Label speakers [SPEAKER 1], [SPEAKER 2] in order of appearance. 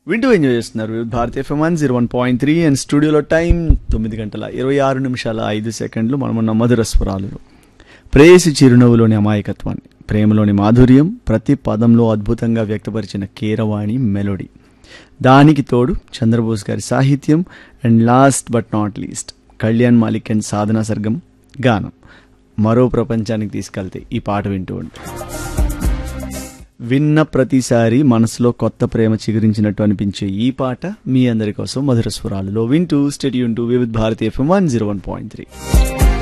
[SPEAKER 1] వింటూ ఎంజాయ్ చేస్తున్నారు వివిధ భారతీయ FM one zero one point three and స్టూడియోలో టైం తొమ్మిది గంటల ఇరవై ఆరు నిమిషాల ఐదు సెకండ్లు మనమున్న మధుర స్వరాలు ప్రేయసి చిరునవ్వులోని అమాయకత్వాన్ని ప్రేమలోని మాధుర్యం ప్రతి పదంలో అద్భుతంగా వ్యక్తపరిచిన కీరవాణి మెలోడీ దానికి తోడు చంద్రబోస్ గారి సాహిత్యం and last but not least Kalyan Malik and Sadhana Sargam గానం మరో ప్రపంచానికి తీసుకెళ్తే ఈ పాట వింటూ ఉంటే విన్న ప్రతిసారి మనసులో కొత్త ప్రేమ చిగురించినట్టు అనిపించే ఈ పాట మీ అందరి కోసం మధుర స్వరాలలో వింటూ stay tuned to Vividh Bharati FM one zero one point three